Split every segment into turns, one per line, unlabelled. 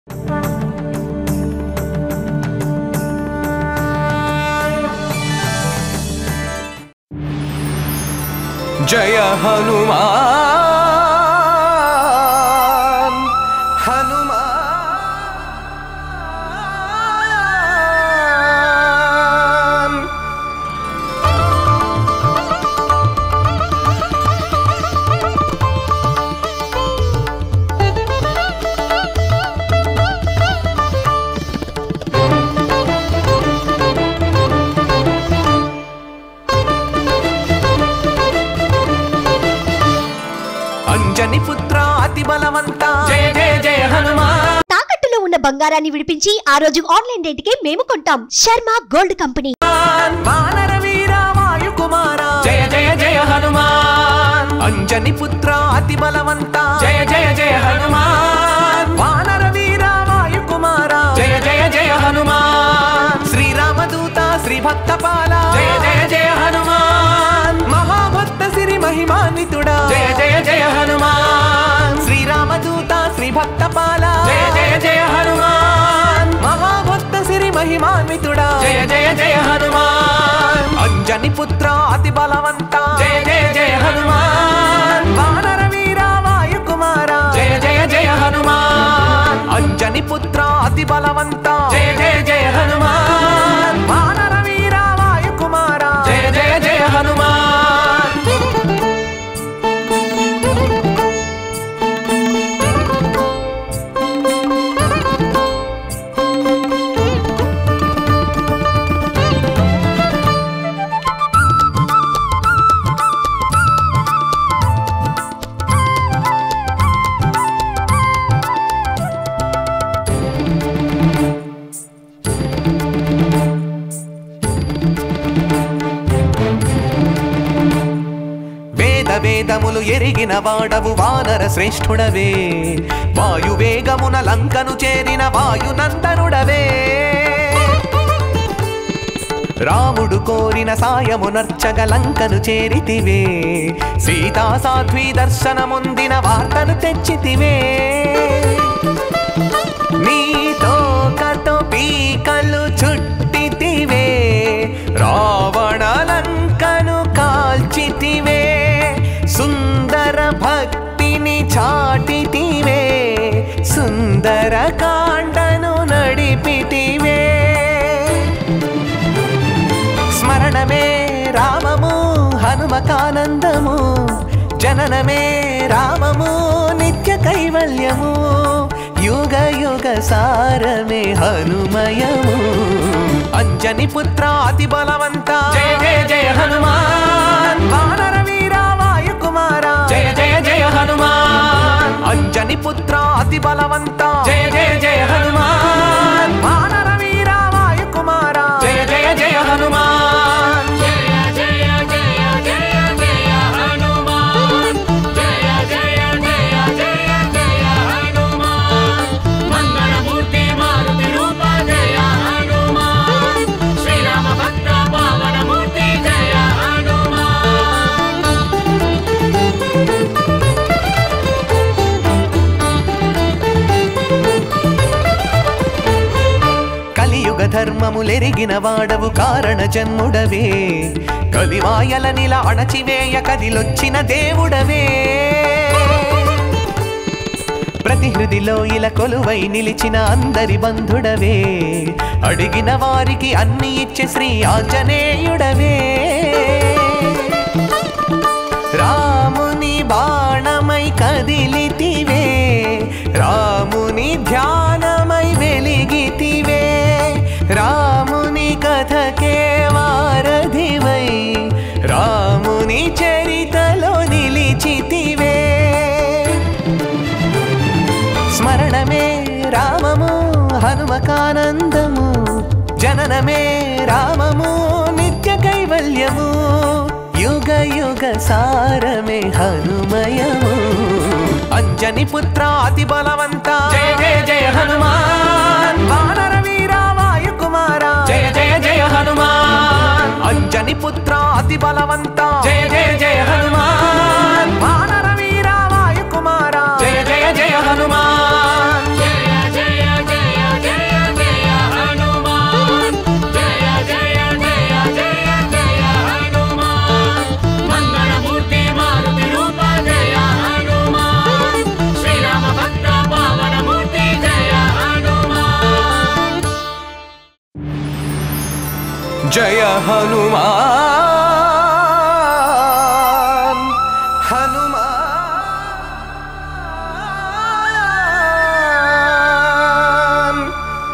జయ హనుమాన్ హనుమాన్ అంజని పుత్ర అతి బలవంత జయ జయ జయ హనుమాన్
తాకట్టులో ఉన్న బంగారాన్ని విడిపించి ఆ రోజు ఆన్లైన్ రేటుకే మేము కొంటాం శర్మ గోల్డ్ కంపెనీ
వానర వీర వాయు కుమార జయ జయ జయ హనుమాన్ అంజని పుత్ర అతి బలవంత జయ జయ జయ హనుమాన్ వానర వీర వాయు కుమార జయ జయ జయ హనుమాన్ శ్రీరామదూత శ్రీ భక్తపాల జయ జయ జయ హనుమాన్ మహాభక్త సిరి మహిమాన్వితుడా జయ జయ జయ హనుమాన్ శ్రీరామదూత శ్రీ భక్తపాల జయ జయ జయ హనుమాన్ మహాభక్త సిరి మహిమాన్వితుడా జయ జయ జయ హనుమాన్ అంజని పుత్ర అతి బలవంత జయ జయ జయ హనుమాన్ వానర వీర వాయు కుమార జయ జయ జయ హనుమాన్ అంజని పుత్ర అతి బలవంత జయ జయ జయ హనుమాన్ వానర వీర వాయు కుమార జయ జయ జయ హనుమాన్ వేద వేదములు ఎరిగిన వాడవు వానర శ్రేష్ఠుడవే వాయు వేగమున లంకను చేరిన వాయునందనుడవే రాముడు కోరిన సాయమునర్చగ లంకను చేరితివే సీతా సాధ్వి దర్శనముందిన వార్తను తెచ్చితివే నీతో కతో పీకలు చుట్టితివే రావణ లంకను కాల్చితివే సుందర భక్తిని చాటితివే సుందర కాండను నడిపితివే స్మరణమే రామము హనుమకానందము జననమే రామము నిత్య కైవల్యము యుగ యుగ సారమే హనుమయము అంజని పుత్ర అతి బలవంత జయ జయ జయ హనుమాన్ వానర వీర వాయు కుమార జయ జయ జయ హనుమాన్ అంజని పుత్ర అతి బలవంత జయ జయ జయ హనుమాన్ వానర వీర వాయు కుమార జయ జయ జయ హనుమాన్ కలియుగ ధర్మములెరిగిన వాడవు కారణ జన్ముడవే కలిమాయల నిల అణచివేయ కదిలొచ్చిన దేవుడవే ప్రతి హృదిలో ఇలా కొలువై నిలిచిన అందరి బంధుడవే అడిగిన వారికి అన్ని ఇచ్చే శ్రీ ఆంజనేయుడవే రాముని బాణమై కదిలితివే రాముని ధ్యానమై వెలిగితివే రాముని కథకే వారధివై రాముని చరితలో నిలిచితివే స్మరణమే రామము హనుమకానందము జననమే రామము నిత్య కైవల్యము యుగ యుగ సారమే హనుమయము అంజని పుత్ర అతి బలవంత జయ జయ జయ హనుమాన్ వానర వీర వాయు కుమార జయ జయ జయ హనుమాన్ అంజని పుత్ర అతి బలవంత జయ జయ జయ హనుమాన్ వానర వీర వాయు కుమార జయ జయ జయ హనుమాన్
జయ జయ
జయ హనుమాన్ హనుమాన్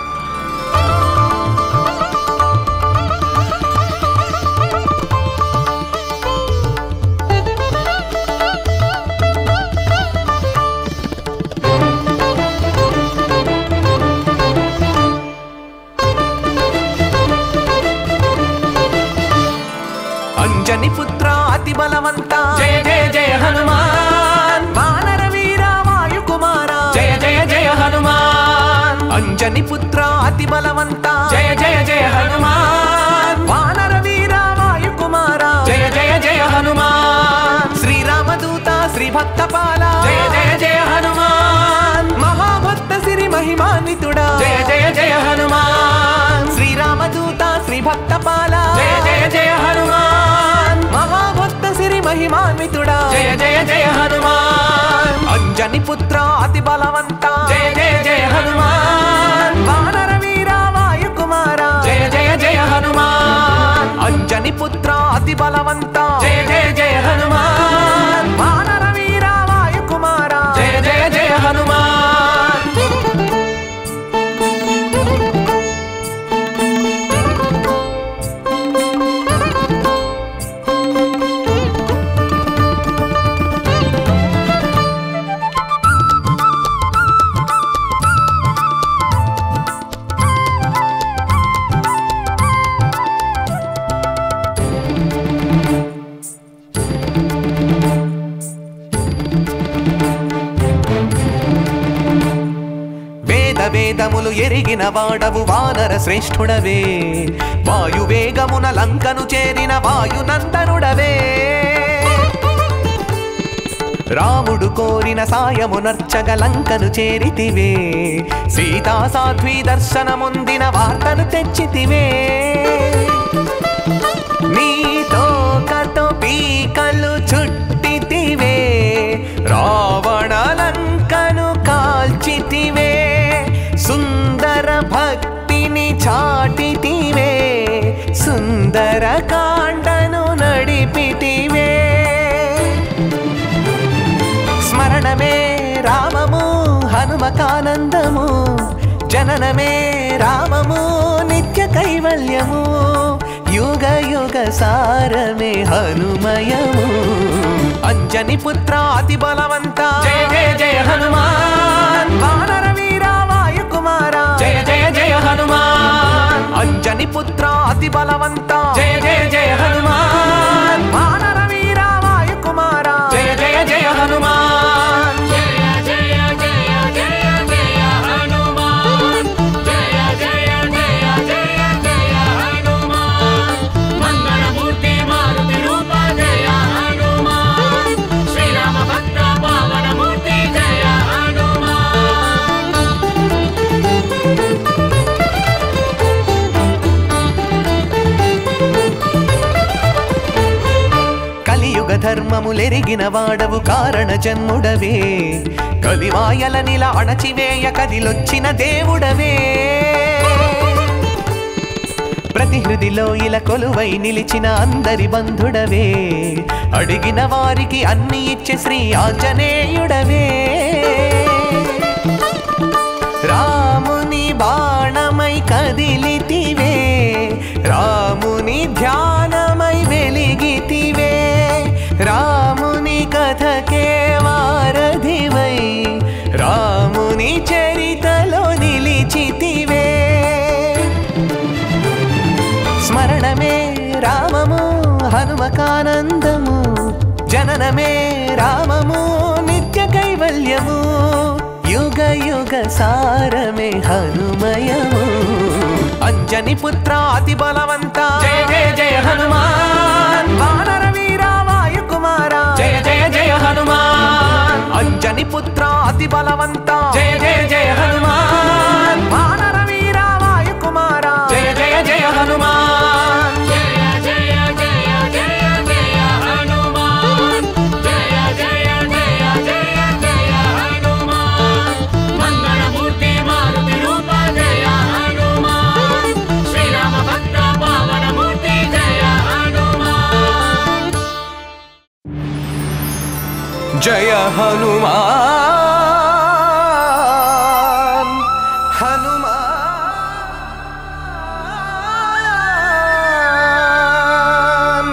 అంజని పుత్ర అతి బలవంత జయ జయ జయ హనుమాన్ వానర వీర వాయు కుమార జయ జయ జయ హనుమాన్ అంజని పుత్ర అతి బలవంత జయ జయ జయ హనుమాన్ వానర వీర వాయు కుమార జయ జయ జయ హనుమాన్ శ్రీరామదూత శ్రీ భక్తపాల జయ జయ జయ హనుమాన్ మహాభక్త సిరి మహిమాన్వితుడా జయ జయ జయ హనుమాన్ శ్రీరామదూత శ్రీ భక్తపాల జయ జయ జయ హనుమాన్ మహాభక్త సిరి మహిమాన్వితుడా జయ జయ జయ హనుమాన్ అంజని పుత్ర అతి బలవంత జయ జయ జయ హనుమాన్ వానర వీర వాయు కుమార జయ జయ జయ హనుమాన్ అంజని పుత్ర అతి బలవంత జయ జయ జయ హనుమాన్ వానర వీర వాయు కుమార జయ జయ జయ హనుమాన్ వేద వేదములు ఎరిగిన వాడవు వానర శ్రేష్ఠుడవే వాయువేగమున లంకను చేరిన వాయునందనుడవే రాముడు కోరిన సాయమునర్చగ లంకను చేరితివే సీతా సాధ్వి దర్శనముందిన వార్తను తెచ్చితివే నీతో కతో పీకలు చుట్టితివే రావణ లంకను కాల్చితివే సుందర భక్తిని చాటితివే సుందర కాండను నడిపితివే స్మరణమే రామము హనుమకానందము జననమే రామము నిత్య కైవల్యము యుగ యుగ సారమే హనుమయము అంజని పుత్ర అతి బలవంత జయ జయ జయ హనుమాన్ వానర వీర వాయు కుమార జయ జయ జయ హనుమాన్ అంజని పుత్ర అతి బలవంత జయ జయ జయ హనుమాన్ వానర వీర వాయు కుమార జయ జయ జయ హనుమాన్
జయ జయ జయ జయ జయ హనుమాన్ జయ జయ జయ జయ జయ హనుమాన్ మంగళమూర్తి మారుతి రూప జయ హనుమాన్ శ్రీరామ భక్త పావనమూర్తి జయ హనుమాన్
కలియుగ ధర్మములెరిగిన వాడవు కారణ జన్ముడవే కలిమాయల నిల అణచివేయ కదిలొచ్చిన దేవుడవే ప్రతి హృదిలో ఇలా కొలువై నిలిచిన అందరి బంధుడవే అడిగిన వారికి అన్ని ఇచ్చే శ్రీ ఆంజనేయుడవే రాముని బాణమై కదిలితివే రాముని ధ్యానమై వెలిగితివే రాముని కథకే వారధివై రాముని చరితలో నిలిచితివే స్మరణమే రామము హనుమకానందము జననమే రామము నిత్య కైవల్యము యుగ యుగ సారమే హనుమయము అంజని పుత్ర అతి బలవంత జయ జయ జయ హనుమాన్ వానర వీర వాయు కుమార జయ జయ జయ హనుమాన్ అంజని పుత్ర అతి బలవంత జయ జయ జయ హనుమాన్ వానర వీర వాయు కుమార జయ జయ జయ హనుమాన్
జయ జయ జయ జయ జయ హనుమాన్ జయ జయ జయ జయ జయ హనుమాన్ మంగళమూర్తి మారుతి రూప జయ హనుమాన్ శ్రీరామ భక్త పావనమూర్తి
హనుమాన్ హనుమాన్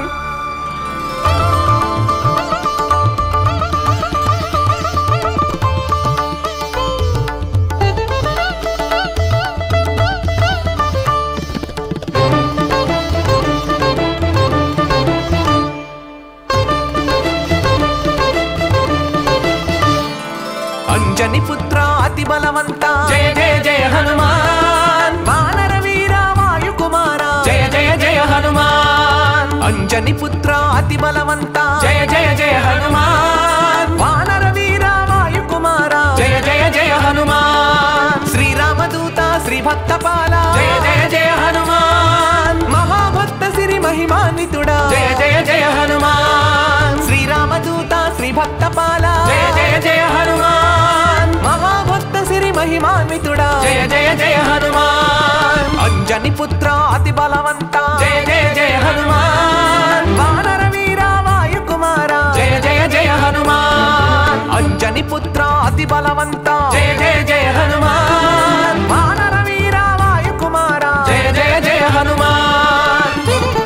అంజని పుత్ర అతి బలవంత
జయ జయ జయ హనుమాన్
వానర వీర వాయు కుమార
జయ జయ జయ హనుమాన్
అంజని పుత్ర అతి బలవంత
జయ జయ జయ హనుమాన్
వానర వీర వాయు కుమార
జయ జయ జయ హనుమాన్
శ్రీరామదూత శ్రీ భక్తపాల
జయ జయ జయ హనుమాన్
మహాభక్త సిరి మహిమాన్వితుడా
జయ జయ జయ హనుమాన్
శ్రీరామదూత శ్రీ భక్తపాల
జయ జయ జయ హనుమాన్
మహాభక్త సిరి మహిమాన్వితుడా
జయ జయ జయ హనుమాన్
అంజని పుత్ర అతి బలవంత
జయ జయ జయ హనుమాన్
వానర వీర వాయు కుమార
జయ జయ జయ హనుమాన్
అంజని పుత్ర అతి బలవంత
జయ జయ జయ హనుమాన్
వానర వీర వాయు కుమార
జయ జయ జయ హనుమాన్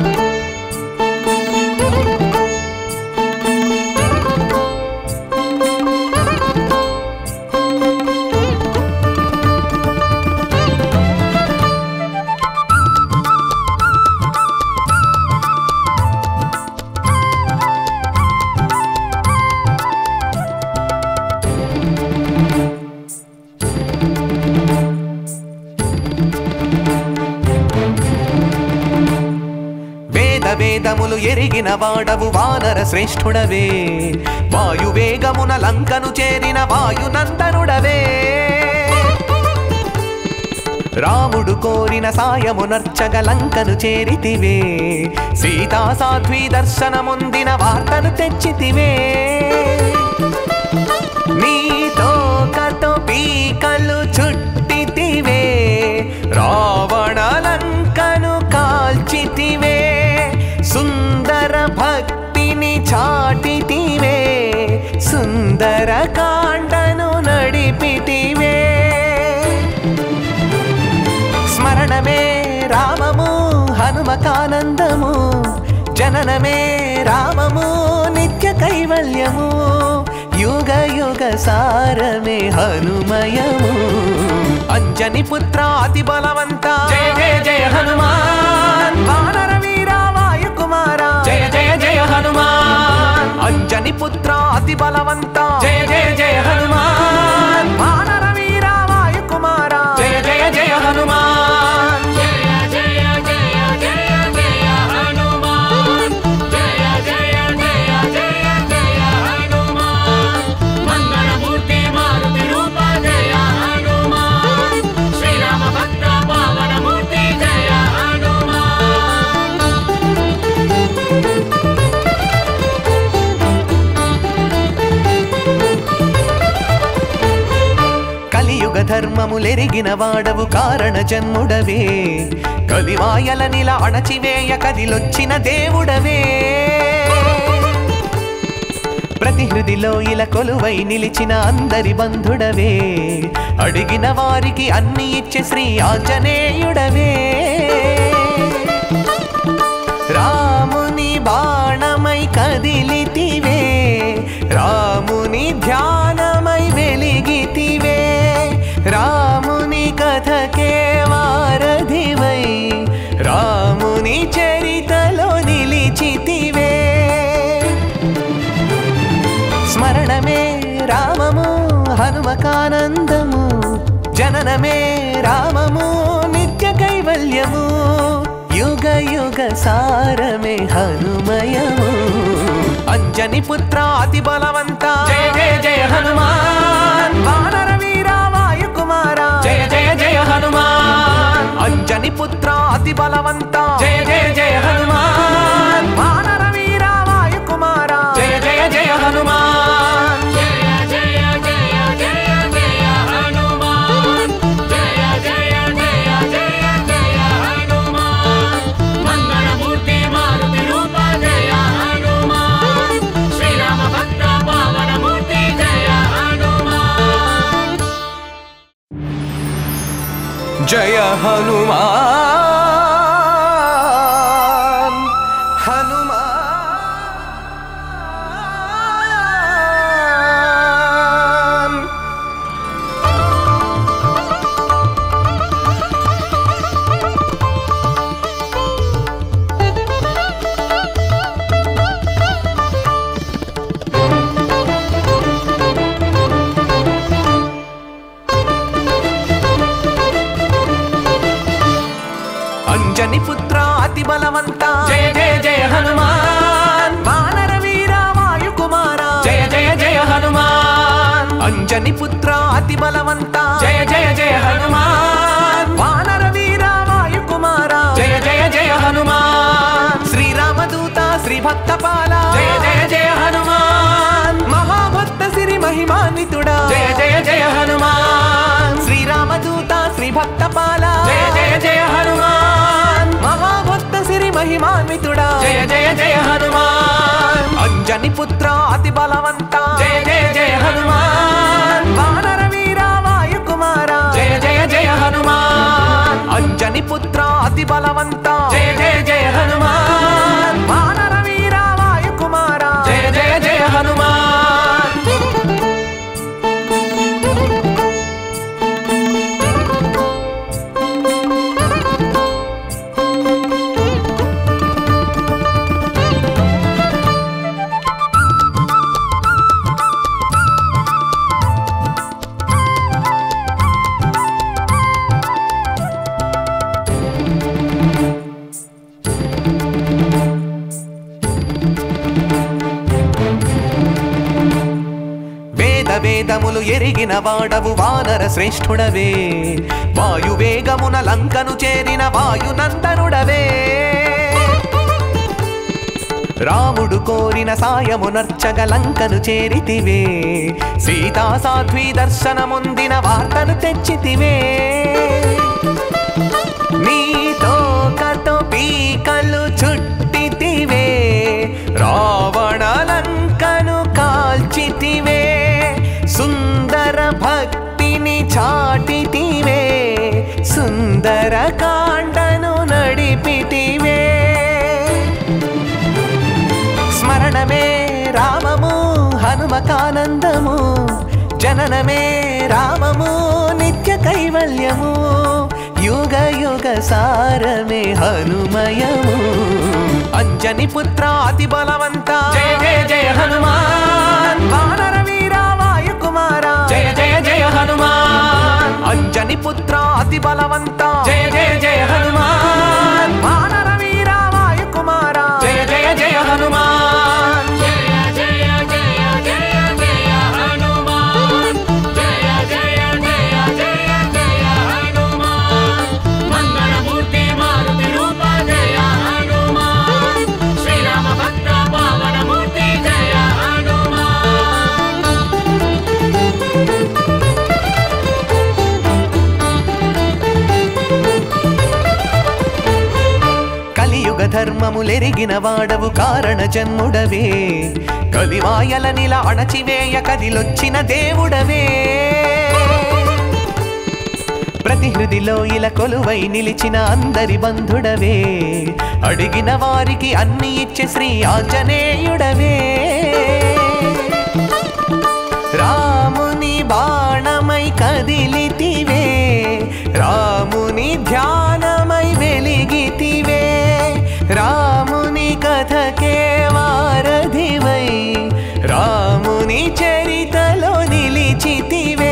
వేద వేదములు ఎరిగిన వాడవు వానర శ్రేష్ఠుడవే వాయువేగమున లంకను చేరిన వాయునందనుడవే రాముడు కోరిన సాయమునర్చగ లంకను చేరితివే సీతా సాధ్వి దర్శనముందిన వార్తను తెచ్చితివే నీతో కతో పీకలు చుట్టితివే రావణ లంకను కాల్చితివే సుందర భక్తిని చాటితివే సుందర కాండను నడిపితివే స్మరణమే రామము హనుమకానందము జననమే రామము నిత్య కైవల్యము యుగ యుగ సారమే హనుమయము అంజని పుత్ర అతి బలవంత
జయ జయ జయ హనుమాన్
వానర వీర వాయు కుమార
జయ జయ జయ హనుమాన్
అంజని పుత్ర అతి బలవంత
జయ జయ జయ హనుమాన్
వానర వీర వాయు కుమార
జయ జయ జయ హనుమాన్ జయ జయ జయ జయ జయ హనుమాన్ జయ జయ జయ జయ జయ హనుమాన్ మంగళమూర్తి మారుతి రూప జయ హనుమాన్ శ్రీరామ భక్త పావన మూర్తి జయ హనుమాన్
కలియుగ ధర్మములెరిగిన వాడవు కారణ జన్ముడవే కలిమాయల నిల అణచివేయ కదిలొచ్చిన దేవుడవే ప్రతి హృదిలో ఇలా కొలువై నిలిచిన అందరి బంధుడవే అడిగిన వారికి అన్ని ఇచ్చే శ్రీ ఆంజనేయుడవే రాముని బాణమై కదిలితివే రాముని ధ్యానమై వెలిగితివే రాముని కథకే వారధివై రాముని చరితలో నిలిచితివే స్మరణమే రామము హనుమకానందము జననమే రామము నిత్య కైవల్యము యుగ యుగ సారమే హనుమయము అంజని పుత్ర అతి బలవంత
జయ జయ జయ హనుమాన్
వానర వీర వాయు కుమార
జయ జయ జయ హనుమాన్
అంజని పుత్ర అతి బలవంత
జయ జయ జయ హనుమాన్
వానర వీర వాయు కుమార
జయ జయ జయ హనుమాన్ జయ జయ జయ జయ జయ హనుమాన్ జయ జయ జయ జయ జయ హనుమాన్ మంగళమూర్తి మారుతి రూప జయ హనుమాన్ శ్రీరామ భక్త పావన మూర్తి జయ
జయ హనుమాన్ హనుమాన్ అంజని పుత్ర అతి బలవంత
జయ జయ జయ హనుమాన్
వానర వీర వాయు కుమార
జయ జయ జయ హనుమాన్
అంజని పుత్ర అతి బలవంత
జయ జయ జయ హనుమాన్
వానర వీర వాయు కుమార
జయ జయ జయ హనుమాన్
శ్రీరామదూత శ్రీ భక్తపాల
జయ జయ జయ హనుమాన్
మహాభక్త సిరి మహిమాన్వితుడా
జయ జయ జయ హనుమాన్
శ్రీరామదూత శ్రీ భక్తపాల
జయ జయ జయ హనుమాన్
మహాభక్త సిరి మహిమాన్వితుడా
జయ జయ జయ హనుమాన్
అంజని పుత్ర అతి బలవంత
జయ జయ జయ హనుమాన్
వానర వీర వాయు కుమార
జయ జయ జయ హనుమాన్
అంజని పుత్ర అతి బలవంత
జయ జయ జయ హనుమాన్
వానర వీర వాయు కుమార
జయ జయ జయ హనుమాన్
వేద వేదములు ఎరిగిన వాడవు వానర శ్రేష్ఠుడవే వాయు వేగమున లంకను చేరిన వాయునందనుడవే రాముడు కోరిన సాయమునర్చగ లంకను చేరితివే సీతా సాధ్వి దర్శనముందిన వార్తను తెచ్చితివే నీతో కతో పీకలు చుట్టితివే రావణ లంకను కాల్చితివే సుందర భక్తిని చాటితివే సుందర కాండను నడిపితివే స్మరణమే రామము హనుమకానందము జననమే రామము నిత్య కైవల్యము యుగ యుగ సారమే హనుమయము అంజని పుత్ర అతి బలవంత
జయ జయ జయ హనుమాన్
వానర వీర వాయు కుమార
జయ జయ జయ హనుమాన్
అంజని పుత్ర అతి బలవంత
జయ జయ జయ హనుమాన్
వానర వీర వాయు కుమార
జయ జయ జయ హనుమాన్ జయ జయ జయ జయ జయ హనుమాన్ జయ జయ జయ జయ జయ హనుమాన్ మంగళమూర్తి మారుతి రూప జయ హనుమాన్ శ్రీరామ భక్త పావనమూర్తి జయ హనుమాన్
కలియుగ ధర్మములెరిగిన వాడవు కారణ జన్ముడవే కలిమాయల నిల అణచివేయ కదిలొచ్చిన దేవుడవే ప్రతి హృదిలో ఇల కొలువై నిలిచిన అందరి బంధుడవే అడిగిన వారికి అన్ని ఇచ్చే శ్రీ ఆంజనేయుడవే రాముని బాణమై కదిలితివే రాముని ధ్యానమై వెలిగితివే రాముని కథకే వారధివై రాముని చరితలో నిలిచితివే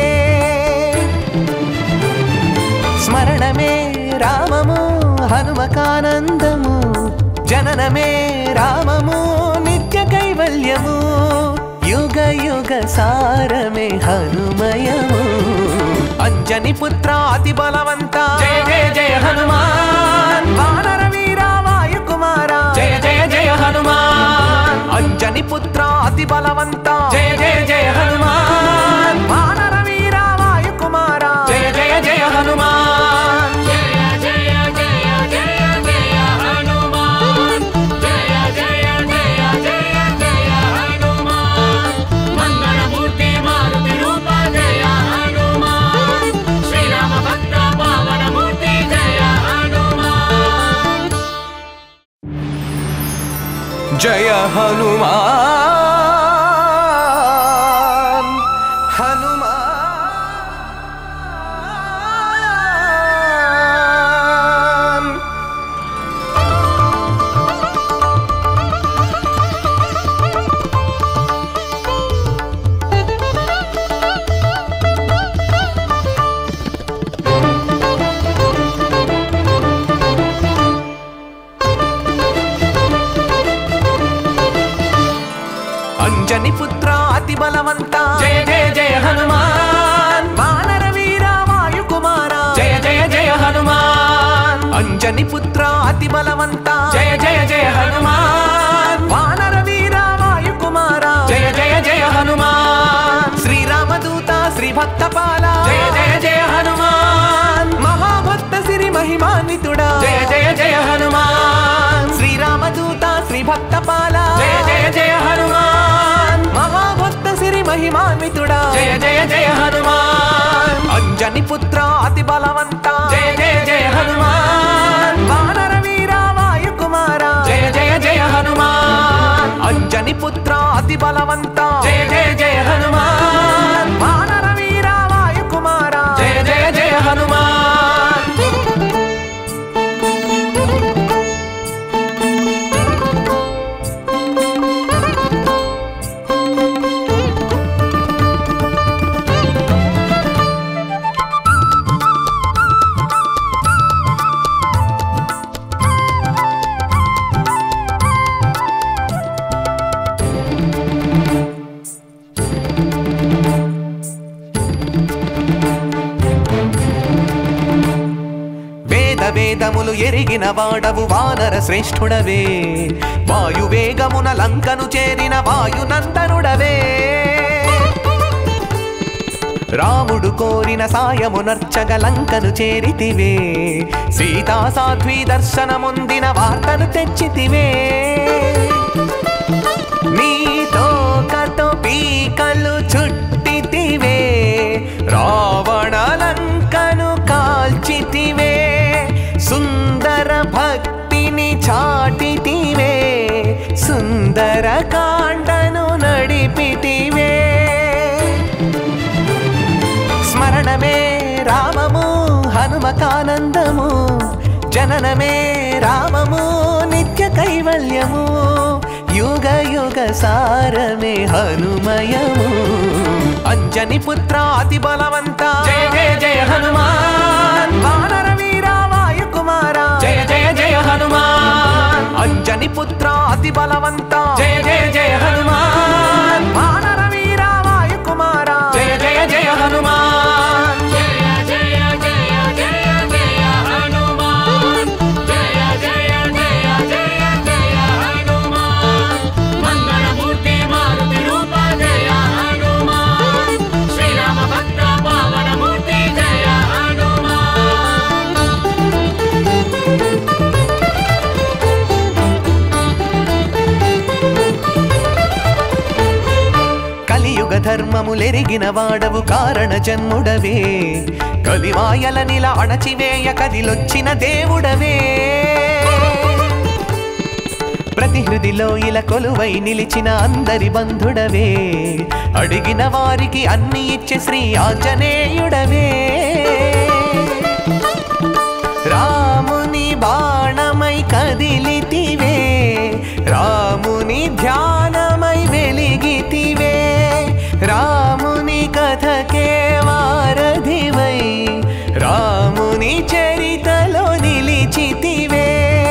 స్మరణమే రామము హనుమకానందము జననమే రామము నిత్య కైవల్యము యుగ యుగ సారమే హనుమయము అంజని పుత్ర అతి బలవంత
జయ జయ జయ హనుమాన్
వానర వీర వాయు కుమార
జయ జయ జయ హనుమాన్
అంజని పుత్ర అతి బలవంత
జయ జయ జయ హనుమాన్
వానర వీర వాయు కుమార
జయ జయ జయ హనుమాన్ జయ జయ జయ జయ జయ హనుమాన్ జయ జయ జయ జయ జయ హనుమాన్ మంగళమూర్తి మారుతి రూప జయ హనుమాన్ శ్రీరామ భక్త పావనమూర్తి
జయ హనుమాన్ హనుమాన్ అంజని పుత్ర అతి బలవంత
జయ జయ జయ హనుమాన్
వానర వీర వాయు కుమార
జయ జయ జయ హనుమాన్
అంజని పుత్ర అతి బలవంత
జయ జయ జయ హనుమాన్
వానర వీర వాయు కుమార
జయ జయ జయ హనుమాన్
శ్రీరామదూత శ్రీ భక్తపాల
జయ జయ జయ హనుమాన్
మహాభక్త సిరి మహిమాన్వితుడా
జయ జయ జయ హనుమాన్
శ్రీరామదూత శ్రీ భక్తపాల
జయ జయ జయ హనుమాన్
మహాభక్త సిరి మహిమాన్వితుడా
జయ జయ జయ హనుమాన్
అంజని పుత్ర అతి బలవంత
జయ జయ జయ హనుమాన్
వానర వీర వాయు కుమార
జయ జయ జయ హనుమాన్
అంజని పుత్ర అతి బలవంత
జయ జయ జయ హనుమాన్
వానర వీర వాయు కుమార
జయ జయ జయ హనుమాన్
వేద వేదములు ఎరిగిన వాడవు వానర శ్రేష్ఠుడవే వాయు వేగమున లంకను చేరిన వాయునందనుడవే రాముడు కోరిన సాయమునర్చగ లంకను చేరితివే సీతా సాధ్వి దర్శనముందిన వార్తను తెచ్చితివే నీతో కతో పీకలు చుట్టితివే రావణ లంకను కాల్చితివే సుందర భక్తిని చాటితివే సుందర కాండను నడిపితివే స్మరణమే రామము హనుమకానందము జననమే రామము నిత్య కైవల్యము యుగ యుగ సారమే హనుమయము అంజని పుత్ర అతి బలవంత
జయ జయ జయ హనుమాన్
వానర వీర వాయు కుమార
జయ జయ జయ హనుమాన్
అంజని పుత్ర అతి బలవంత
జయ జయ జయ హనుమాన్
వానర వీర వాయు కుమార
జయ జయ జయ హనుమాన్ జయ జయ జయ జయ జయ హనుమాన్ జయ జయ జయ జయ జయ హనుమాన్ మంగళమూర్తి మారుతి రూప జయ హనుమాన్ శ్రీరామ భక్త పావనమూర్తి జయ హనుమాన్
కలియుగ ధర్మములెరిగిన వాడవు కారణ జన్ముడవే కలిమాయల నిల అణచివేయ కదిలొచ్చిన దేవుడవే ప్రతి హృదిలో ఇలా కొలువై నిలిచిన అందరి బంధుడవే అడిగిన వారికి అన్ని ఇచ్చే శ్రీ ఆంజనేయుడవే రాముని బాణమై కదిలితివే రాముని ధ్యానమై వెలిగితివే రాముని కథకే వారధివై రాముని చరితలో నిలిచితివే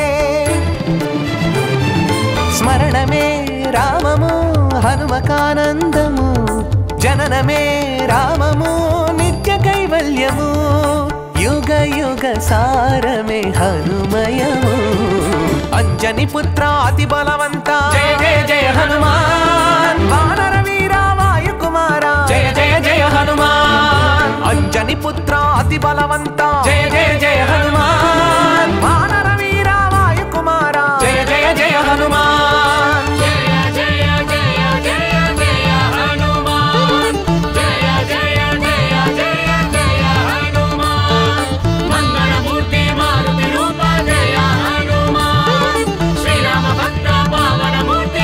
స్మరణమే రామము హనుమకానందము జననమే రామము నిత్య కైవల్యము యుగ యుగ సారమే హనుమయము అంజని పుత్ర అతి బలవంత
జయ జయ జయ హనుమాన్
వానర వీర వాయు కుమార
జయ జయ జయ హనుమాన్
అంజని పుత్ర అతి బలవంత
జయ జయ జయ హనుమాన్
వానర వీర వాయు కుమార
జయ జయ జయ హనుమాన్ జయ జయ జయ జయ జయ హనుమాన్ జయ జయ జయ జయ జయ హనుమాన్ మంగళమూర్తి మారుతి రూప జయ హనుమాన్ శ్రీరామ భక్త పావనమూర్తి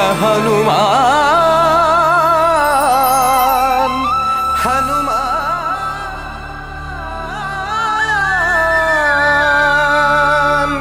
హనుమాన్ హనుమాన్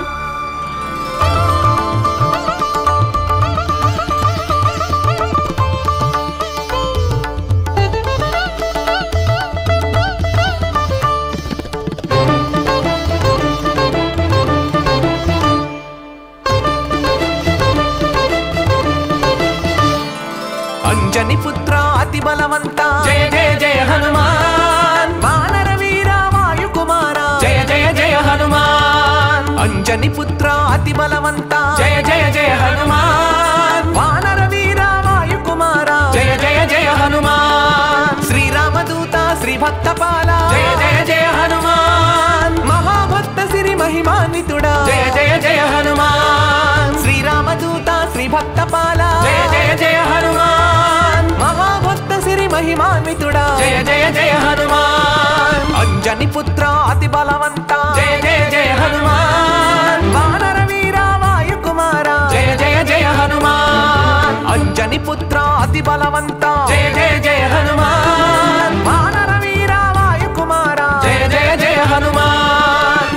అంజని పుత్ర అతి బలవంత
జయ జయ జయ హనుమాన్
వానర వీర వాయు కుమార
జయ జయ జయ హనుమాన్
అంజని పుత్ర అతి బలవంత
జయ జయ జయ హనుమాన్
వానర వీర వాయు కుమార
జయ జయ జయ హనుమాన్
శ్రీరామదూత శ్రీ భక్తపాల
జయ జయ జయ హనుమాన్
మహాభక్త సిరి మహిమాన్వితుడా
జయ జయ జయ హనుమాన్
శ్రీరామదూత శ్రీ భక్తపాల
జయ జయ జయ హనుమాన్
మహాభక్త సిరి మహిమాన్వితుడా
జయ జయ జయ హనుమాన్
అంజని పుత్ర అతి బలవంత
జయ జయ జయ హనుమాన్
వానర వీర వాయు కుమార
జయ జయ జయ హనుమాన్
అంజని పుత్ర అతి బలవంత
జయ జయ జయ హనుమాన్
వానర వీర వాయు కుమార
జయ జయ జయ హనుమాన్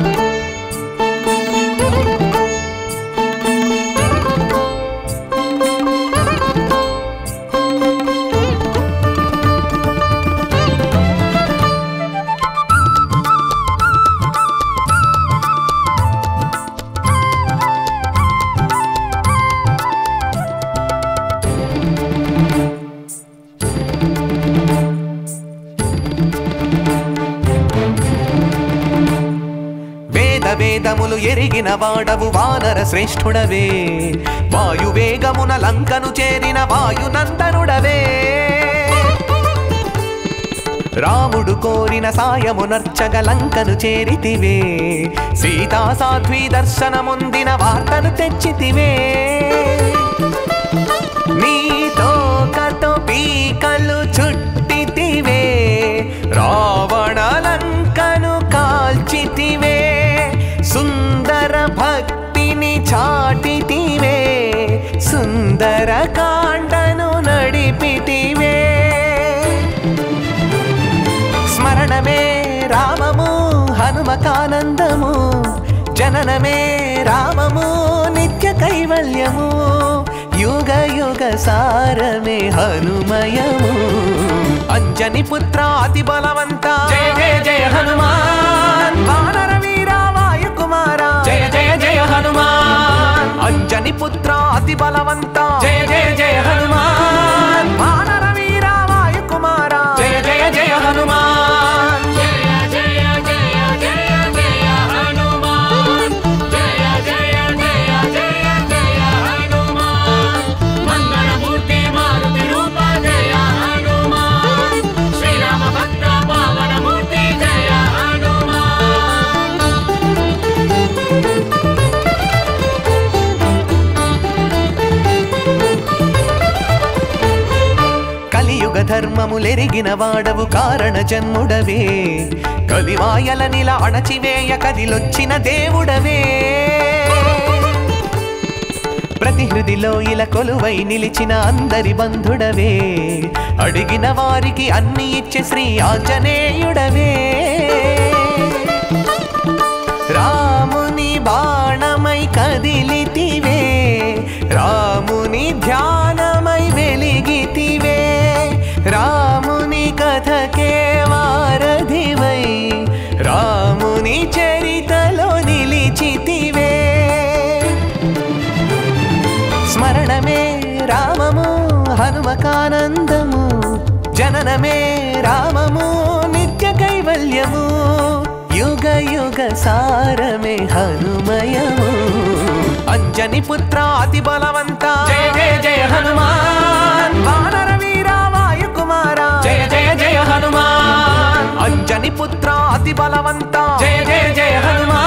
వేద వేదములు ఎరిగిన వాడవు వానర శ్రేష్ఠుడవే వాయు వేగమున లంకను చేరిన వాయునందనుడవే రాముడు కోరిన సాయమునర్చగ లంకను చేరితివే సీతా సాధ్వి దర్శనముందిన వార్తను తెచ్చితివే నీతో కతో పీకలు చుట్టితివే రావణ లంకను కాల్చితివే సుందర భక్తిని చాటితివే సుందర కాండను నడిపితివే స్మరణమే రామము హనుమకానందము జననమే రామము నిత్య కైవల్యము యుగ యుగ సారమే హనుమయము అంజని పుత్ర అతి బలవంత
జయ జయ జయ హనుమాన్
వానర వీర వాయు కుమార
జయ జయ జయ హనుమాన్
అంజని పుత్ర అతి బలవంత
జయ జయ జయ హనుమాన్
వానర వీర వాయు కుమార
జయ జయ జయ హనుమాన్ జయ జయ జయ జయ జయ హనుమాన్ జయ జయ జయ జయ జయ హనుమాన్ మంగళమూర్తి మారుతి రూప జయ హనుమాన్ శ్రీరామ భక్త పావనమూర్తి జయ హనుమాన్
కలియుగ ధర్మములెరిగిన వాడవు కారణ జన్ముడవే కలిమాయల నిల అణచివేయ కదిలొచ్చిన దేవుడవే ప్రతి హృదిలో ఇలా కొలువై నిలిచిన అందరి బంధుడవే అడిగిన వారికి అన్ని ఇచ్చే శ్రీ ఆంజనేయుడవే రాముని బాణమై కదిలితివే రాముని ధ్యానమై వెలిగితివే రాముని కథకే వారధివై రాముని చరితలో నిలిచితివే స్మరణమే రామము హనుమకానందము జననమే రామము నిత్య కైవల్యము యుగ యుగ సారమే హనుమయము అంజని పుత్ర అతి బలవంత
జయ జయ జయ హనుమాన్
వానర వీర వాయు కుమార
జయ జయ జయ హనుమాన్
అంజని పుత్ర అతి బలవంత
జయ జయ జయ హనుమాన్